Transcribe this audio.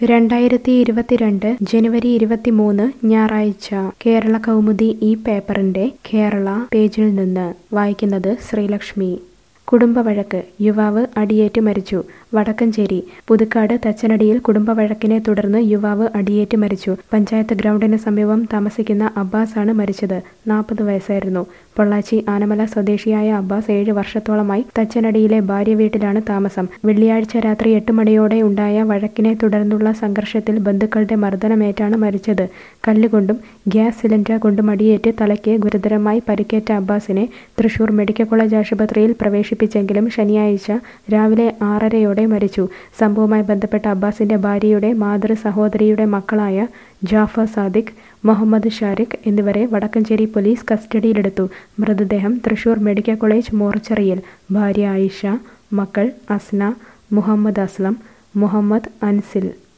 രണ്ടായിരത്തി ഇരുപത്തിരണ്ട് ജനുവരി ഇരുപത്തിമൂന്ന് ഞായറാഴ്ച കേരള കൗമുദി ഈ പേപ്പറിന്റെ കേരള പേജിൽ നിന്ന് വായിക്കുന്നത് ശ്രീലക്ഷ്മി കുടുംബവഴക്ക് യുവാവ് അടിയേറ്റ് മരിച്ചു വടക്കഞ്ചേരി പുതുക്കാട് തച്ചനടിയിൽ കുടുംബവഴക്കിനെ തുടർന്ന് യുവാവ് അടിയേറ്റ് മരിച്ചു പഞ്ചായത്ത് ഗ്രൗണ്ടിന് സമീപം താമസിക്കുന്ന അബ്ബാസാണ് മരിച്ചത് നാൽപ്പത് വയസ്സായിരുന്നു പൊള്ളാച്ചി ആനമല സ്വദേശിയായ അബ്ബാസ് ഏഴ് വർഷത്തോളമായി തച്ചനടിയിലെ ഭാര്യ വീട്ടിലാണ് താമസം വെള്ളിയാഴ്ച രാത്രി എട്ട് മണിയോടെ ഉണ്ടായ വഴക്കിനെ തുടർന്നുള്ള സംഘർഷത്തിൽ ബന്ധുക്കളുടെ മർദ്ദനമേറ്റാണ് മരിച്ചത് കല്ലുകൊണ്ടും ഗ്യാസ് സിലിണ്ടർ കൊണ്ടും അടിയേറ്റ് തലയ്ക്ക് ഗുരുതരമായി പരിക്കേറ്റ അബ്ബാസിനെ തൃശൂർ മെഡിക്കൽ കോളേജ് ആശുപത്രിയിൽ പ്രവേശിപ്പിച്ചെങ്കിലും ശനിയാഴ്ച രാവിലെ ആറരയോടെ മരിച്ചു സംഭവവുമായി ബന്ധപ്പെട്ട അബ്ബാസിന്റെ ഭാര്യയുടെ മാതൃ സഹോദരിയുടെ മക്കളായ ജാഫർ സാദിഖ് മുഹമ്മദ് ഷാരിഖ് എന്നിവരെ വടക്കഞ്ചേരി പോലീസ് കസ്റ്റഡിയിലെടുത്തു മൃതദേഹം തൃശൂർ മെഡിക്കൽ കോളേജ് മോർച്ചറിയിൽ ഭാര്യ ആയിഷ മക്കൾ അസ്ന മുഹമ്മദ് അസ്ലം മുഹമ്മദ് അൻസിൽ